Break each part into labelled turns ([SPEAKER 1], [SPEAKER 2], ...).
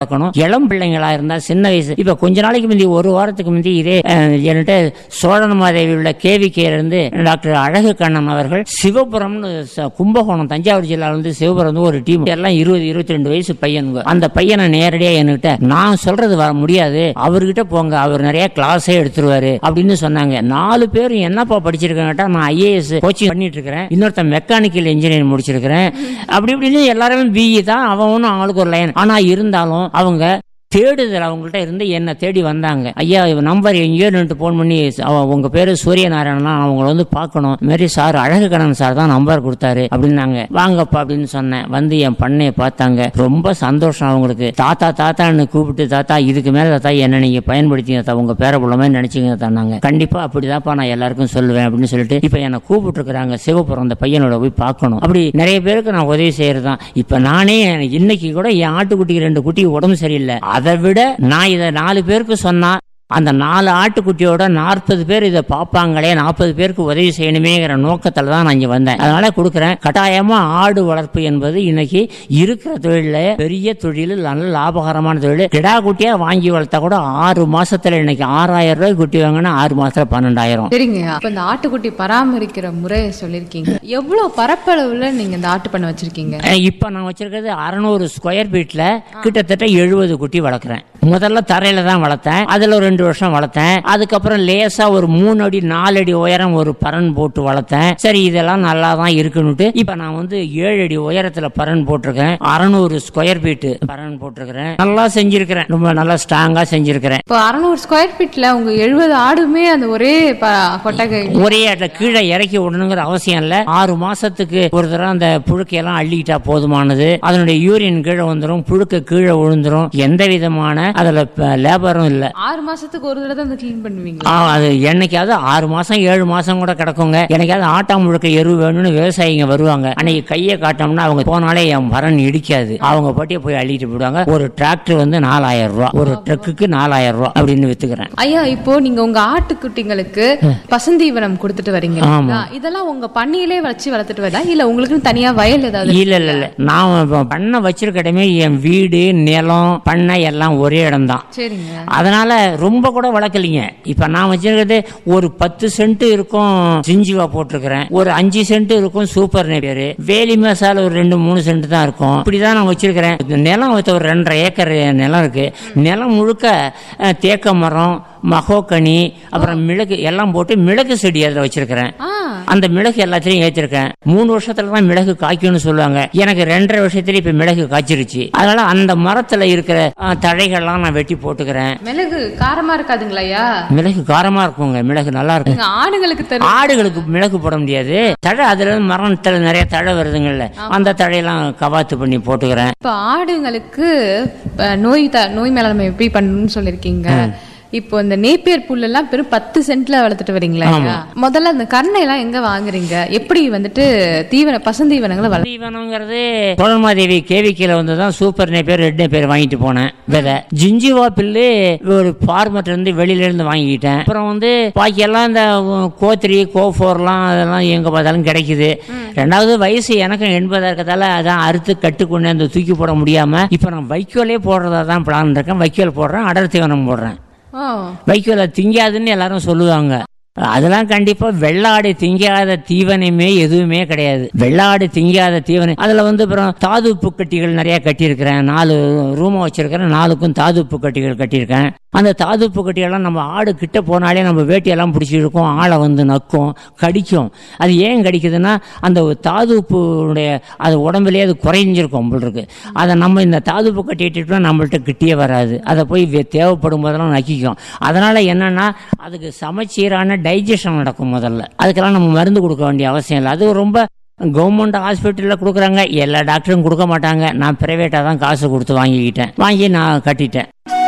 [SPEAKER 1] வளர்க்கணும் இளம் பிள்ளைங்களா இருந்தா சின்ன வயசு இப்ப கொஞ்ச நாளைக்கு முந்தி ஒரு வாரத்துக்கு முந்தி இதே அஹ், என்கிட்ட சோழனமாதேவி உள்ள கேவிக்கையில இருந்து டாக்டர் அழகு கண்ணன் அவர்கள் சிவபுரம்னு ச- கும்பகோணம் தஞ்சாவூர் ஜில்லால இருந்து சிவபுரம் வந்து ஒரு டீம் எல்லாம் இருபது இருபத்தி ரெண்டு வயசு பையனுங்க அந்த பையனை நேரடியா என்கிட்ட நான் சொல்றது வர முடியாது அவர்கிட்ட போங்க அவர் நிறைய கிளாஸே எடுத்துருவாரு அப்படின்னு சொன்னாங்க நாலு பேர் என்னப்பா படிச்சிருக்காங்கட்டா நான் ஐஏஎஸ் கோச்சிங் பண்ணிட்டு இருக்கிறேன் இன்னொருத்தன் மெக்கானிக்கல் இன்ஜினியரிங் முடிச்சிருக்கிறேன் அப்படி இப்படின்னு எல்லாருமே பிஇ தான் அவனும் அவங்களுக்கு ஒரு லைன் ஆனா இருந்தாலும் அவங்க தேடுதல் அவங்கள்ட்ட இருந்து என்ன தேடி வந்தாங்க ஐயா இவன் நம்பர் எங்கேயோ நின்று ஃபோன் பண்ணி அவ- உங்க பேரு சூரியநாராயணன் அவங்கள வந்து பார்க்கணும் இந்த மாதிரி சார் அழகு கண்ணன் சார் தான் நம்பர் கொடுத்தாரு அப்படின்னாங்க வாங்கப்பா அப்படின்னு சொன்னேன் வந்து என் பண்ணைய பார்த்தாங்க ரொம்ப சந்தோஷம் அவங்களுக்கு தாத்தா தாத்தான்னு கூப்பிட்டு தாத்தா இதுக்கு மேல தாத்தா என்ன நீங்க பயன்படுத்திங்க தாத்தா உங்க பேர புள்ளமே நினைச்சீங்க தானாங்க கண்டிப்பா அப்படிதான்ப்பா நான் எல்லாருக்கும் சொல்லுவேன் அப்படின்னு சொல்லிட்டு இப்ப என்ன கூப்பிட்டு இருக்கிறாங்க சிவபுரம் அந்த பையனோட போய் பார்க்கணும் அப்படி நிறைய பேருக்கு நான் உதவி செய்யறதுதான் இப்ப நானே இன்னைக்கு கூட என் ஆட்டுக்குட்டிக்கு ரெண்டு குட்டி உடம்பு சரியில்லை அதை விட நான் இதை நாலு பேருக்கு சொன்னா அந்த நாலு ஆட்டுக்குட்டியோட நாற்பது பேர் இதை பார்ப்பாங்களே நாற்பது பேருக்கு உதவி செய்யணுமேங்கிற நோக்கத்தில் தான் நான் இங்கே வந்தேன் அதனால கொடுக்குறேன் கட்டாயமா ஆடு வளர்ப்பு என்பது இன்னைக்கு இருக்கிற தொழிலில் பெரிய தொழில் நல்ல லாபகரமான தொழில் கிடா குட்டியா வாங்கி வளர்த்தா கூட ஆறு மாசத்துல இன்னைக்கு ஆறாயிரம் ரூபாய் குட்டி வாங்கினா ஆறு மாசத்துல பன்னெண்டாயிரம்
[SPEAKER 2] சரிங்க அப்ப இந்த ஆட்டுக்குட்டி பராமரிக்கிற முறையை சொல்லிருக்கீங்க எவ்வளவு பரப்பளவுல நீங்க இந்த ஆட்டு பண்ண வச்சிருக்கீங்க
[SPEAKER 1] அஹ் இப்ப நான் வச்சிருக்கிறது அறநூறு ஸ்கொயர் ஃபீட்ல கிட்டத்தட்ட எழுபது குட்டி வளர்க்குறேன் முதல்ல தரையில தான் வளர்த்தேன் அதுல ஒரு ரெண்டு வருஷம் வளர்த்தேன் அதுக்கப்புறம் லேசா ஒரு மூணு அடி நாலு அடி உயரம் ஒரு பரன் போட்டு வளர்த்தேன் சரி இதெல்லாம் நல்லா தான் இருக்குன்னுட்டு இப்ப நான் வந்து ஏழு அடி உயரத்துல பரன் போட்டிருக்கேன் அறநூறு ஸ்கொயர் ஃபீட் பரன் போட்டிருக்கிறேன் நல்லா செஞ்சிருக்கிறேன் ரொம்ப நல்லா ஸ்ட்ராங்கா செஞ்சிருக்கிறேன்
[SPEAKER 2] இப்போ அறுநூறு ஸ்கொயர் ஃபீட்ல உங்க எழுபது ஆடுமே அந்த ஒரே ப- கொட்டகை
[SPEAKER 1] ஒரே இடத்துல கீழே இறக்கி விடணுங்கிற அவசியம் இல்ல ஆறு மாசத்துக்கு ஒரு தடவை அந்த புழுக்கையெல்லாம் அள்ளிக்கிட்டா போதுமானது அதனுடைய யூரின் கீழே வந்துடும் புழுக்க கீழே விழுந்துரும் எந்த விதமான அதுல ப- லேபரும் இல்ல
[SPEAKER 2] ஆறு மாசத்துக்கு ஒரு தடவை தான் கிளீன் பண்ணுவீங்க
[SPEAKER 1] ஆ, அது என்னைக்காவது ஆறு மாசம் ஏழு மாசம் கூட கிடக்குங்க என்னைக்காவது ஆட்டா முழுக்க எரு வேணும்னு விவசாயிங்க வருவாங்க அன்னைக்கு கையை காட்டோம்னா அவங்க போனாலே என் மரம் இடிக்காது அவங்க பாட்டியே போய் அள்ளிட்டு போயிடுவாங்க ஒரு டிராக்டர் வந்து நாலாயிரம் ரூபா ஒரு ட்ரக்குக்கு நாலாயிரம் ரூபா அப்படின்னு வித்துக்கிறேன்
[SPEAKER 2] ஐயா இப்போ நீங்க உங்க ஆட்டுக்குட்டிங்களுக்கு பசந்தீவனம் கொடுத்துட்டு வரீங்க இல்லைங்களா? இதெல்லாம் உங்க பண்ணையிலே வச்சு வளர்த்துட்டு வரா இல்ல உங்களுக்கு தனியா வயல் ஏதாவது
[SPEAKER 1] இல்ல இல்ல இல்ல நான் இப்ப பண்ணை வச்சிருக்க இடமே என் வீடு நிலம் பண்ணை எல்லாம் ஒரே இடம்தான்
[SPEAKER 2] சரிங்க
[SPEAKER 1] அதனால ரொம்ப கூட வளர்க்கலைங்க இப்ப நான் வச்சிருக்கிறது ஒரு பத்து சென்ட் இருக்கும் ஜிஞ்சிவா போட்டிருக்கிறேன் ஒரு அஞ்சு சென்ட் இருக்கும் சூப்பர் நேப்பியர் வேலி மசால ஒரு ரெண்டு மூணு சென்ட் தான் இருக்கும் இப்படிதான் நான் வச்சிருக்கிறேன் இந்த நிலம் வச்ச ஒரு ரெண்டரை ஏக்கர் நிலம் இருக்கு நிலம் முழுக்க அஹ், தேக்க மரம் மகோக்கனி அப்புறம் மிளகு எல்லாம் போட்டு மிளகு செடி அதில் வச்சிருக்கிறேன்
[SPEAKER 2] ஆ
[SPEAKER 1] அந்த மிளகு எல்லாத்திலையும் ஏற்றிருக்கேன் மூணு வருஷத்துல தான் மிளகு காய்க்கும்னு சொல்லுவாங்க எனக்கு ரெண்டரை வருஷத்துல இப்ப மிளகு காய்ச்சிருச்சு அதனால அந்த மரத்துல இருக்கிற அஹ், தழைகள்லாம் நான் வெட்டி போட்டுக்கிறேன்
[SPEAKER 2] மிளகு காரமா இருக்காதுங்களா ஐயா
[SPEAKER 1] மிளகு காரமா இருக்குங்க மிளகு நல்லா இருக்கும்
[SPEAKER 2] எங்க ஆடுங்களுக்கு தரும்
[SPEAKER 1] ஆடுகளுக்கு மிளகு போட முடியாது தழை அதுல இருந்து மரத்துல நிறைய தழை வருதுங்கல்ல அந்த தழையெல்லாம் கவாத்து பண்ணி போட்டுக்கிறேன்
[SPEAKER 2] இப்ப ஆடுங்களுக்கு இப்ப நோய் த நோய் மேலாண்மை எப்படி பண்ணணும்னு சொல்லிருக்கீங்க இப்போ இந்த நேப்பியர் புல் எல்லாம் பெரும் பத்து சென்ட்ல வளர்த்துட்டு வரீங்களா ஐயா? முதல்ல அந்த கண்ணை எல்லாம் எங்க வாங்குறீங்க எப்படி வந்துட்டு தீவன பசந்தீவனங்களை வள
[SPEAKER 1] தீவனங்கிறது சோழமாதேவி கேவிக்கையில வந்து தான் சூப்பர் பேர் ரெட் பேர் வாங்கிட்டு போனேன் விதை ஜிஞ்சுவா பில்லு ஒரு ஃபார்மட் இருந்து வெளியில இருந்து வாங்கிக்கிட்டேன் அப்புறம் வந்து பாக்கி எல்லாம் இந்த கோத்ரி கோஃபோர்லாம் அதெல்லாம் எங்க பார்த்தாலும் கிடைக்குது ரெண்டாவது வயசு எனக்கும் எண்பதா இருக்கிறதால அதான் அறுத்து கட்டு கொண்டு அந்த தூக்கி போட முடியாம இப்ப நான் வைக்கோலே போடுறதா தான் பிளான் இருக்கேன் வைக்கோல் போடுறேன் அடர் தீவனம் போடுறேன்
[SPEAKER 2] ஓ
[SPEAKER 1] வைக்கோலை திங்காதுன்னு எல்லாரும் சொல்லுவாங்க அதெல்லாம் கண்டிப்பா வெள்ளாடு திங்காத தீவனமே எதுவுமே கிடையாது வெள்ளாடு திங்காத தீவனம் அதுல வந்து அப்புறம் தாது உப்பு கட்டிகள் நிறைய கட்டியிருக்கிறேன் நாலு ரூமை வச்சிருக்கிறேன் நாலுக்கும் தாது உப்பு கட்டிகள் கட்டியிருக்கேன் அந்த தாது உப்பு கட்டியெல்லாம் நம்ம ஆடு கிட்ட போனாலே நம்ம வேட்டியெல்லாம் பிடிச்சி இருக்கும் ஆளை வந்து நக்கும் கடிக்கும் அது ஏன் கடிக்குதுன்னா அந்த தாது உப்புடைய அது உடம்புலயே அது குறைஞ்சிருக்கும் போல் இருக்கு அதை நம்ம இந்த தாது உப்பு கட்டிட்டோம்னா நம்மள்ட்ட கிட்டியே வராது அதை போய் வே- தேவைப்படும் போதெல்லாம் நக்கிக்கும் அதனால என்னன்னா அதுக்கு சமச்சீரான டைஜஷன் நடக்கும் முதல்ல அதுக்கெல்லாம் நம்ம மருந்து கொடுக்க வேண்டிய அவசியம் இல்லை அது ரொம்ப கவர்மெண்ட் ஹாஸ்பிட்டலில் கொடுக்குறாங்க எல்லா டாக்டரும் கொடுக்க மாட்டாங்க நான் பிரைவேட்டாக தான் காசு கொடுத்து வாங்கிக்கிட்டேன் வாங்கி நான் கட்டிட்டேன்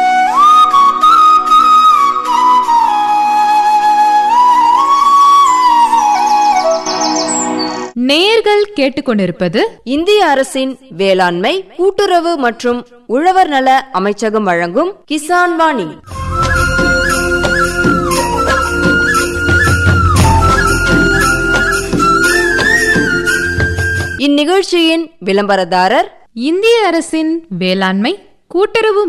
[SPEAKER 2] நேர்கள் கேட்டுக்கொண்டிருப்பது
[SPEAKER 3] இந்திய அரசின் வேளாண்மை கூட்டுறவு மற்றும் உழவர் நல அமைச்சகம் வழங்கும் கிசான் வாணி இந்நிகழ்ச்சியின் விளம்பரதாரர்
[SPEAKER 2] இந்திய அரசின் வேளாண்மை கூட்டுறவு